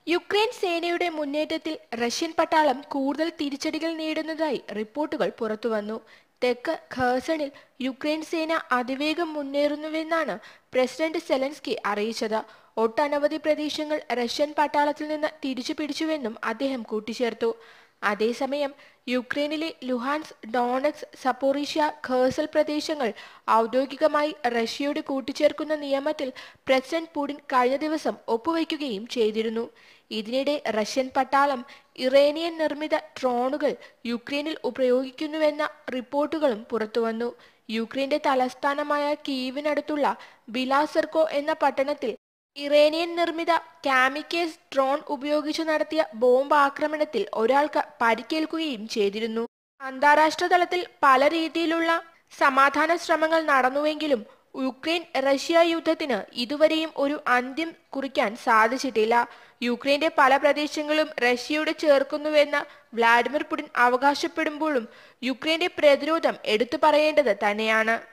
Ukraine സേനയുടെ മുന്നേറ്റത്തിൽ Russian പട്ടാളം കൂടുതൽ തിരിച്ചടികൾ നേടുന്നതായി റിപ്പോർട്ടുകൾ പുറത്തുവന്നു തെക്ക് ഖേസണിൽ യുക്രൈൻ സേന അതിവേഗം മുന്നേറുന്നുവെന്നാണ് പ്രസിഡന്റ് സെലൻസ്കി അറിയിച്ചത് ഒട്ടനവധി പ്രദേശങ്ങൾ റഷ്യൻ പട്ടാളത്തിൽ നിന്ന് തിരിച്ചു പിടിച്ചുവെന്നും അദ്ദേഹം കൂട്ടിച്ചേർത്തു അതേസമയം യുക്രൈനിലെ ലുഹാൻസ് ഡോണക്സ് സപ്പോറീഷ്യ ഖേസൽ പ്രദേശങ്ങൾ ഔദ്യോഗികമായി റഷ്യയോട് കൂട്ടിച്ചേർക്കുന്ന നിയമത്തിൽ പ്രസിഡന്റ് പുടിൻ കഴിഞ്ഞ ദിവസം ഒപ്പുവയ്ക്കുകയും ചെയ്തിരുന്നു ഇതിനിടെ റഷ്യൻ പട്ടാളം ഇറേനിയൻ നിർമ്മിത ഡ്രോണുകൾ യുക്രൈനിൽ ഉപയോഗിക്കുന്നുവെന്ന റിപ്പോർട്ടുകളും പുറത്തുവന്നു യുക്രൈന്റെ തലസ്ഥാനമായ കീവിനടുത്തുള്ള ബിലാസെർക്കോ എന്ന പട്ടണത്തിൽ ഇറേനിയൻ നിർമ്മിത കാമിക്കേസ് ഡ്രോൺ ഉപയോഗിച്ചു നടത്തിയ ബോംബ് ആക്രമണത്തിൽ ഒരാൾക്ക് പരിക്കേൽക്കുകയും ചെയ്തിരുന്നു അന്താരാഷ്ട്ര തലത്തിൽ പല രീതിയിലുള്ള സമാധാന ശ്രമങ്ങൾ നടന്നുവെങ്കിലും യുക്രൈൻ റഷ്യ യുദ്ധത്തിന് ഇതുവരെയും ഒരു അന്ത്യം കുറിക്കാൻ സാധിച്ചിട്ടില്ല യുക്രൈന്റെ പല പ്രദേശങ്ങളും റഷ്യയോട് ചേർക്കുന്നുവെന്ന് വ്ളാഡിമിർ പുടിൻ അവകാശപ്പെടുമ്പോഴും യുക്രൈന്റെ പ്രതിരോധം എടുത്തു പറയേണ്ടത് തന്നെയാണ്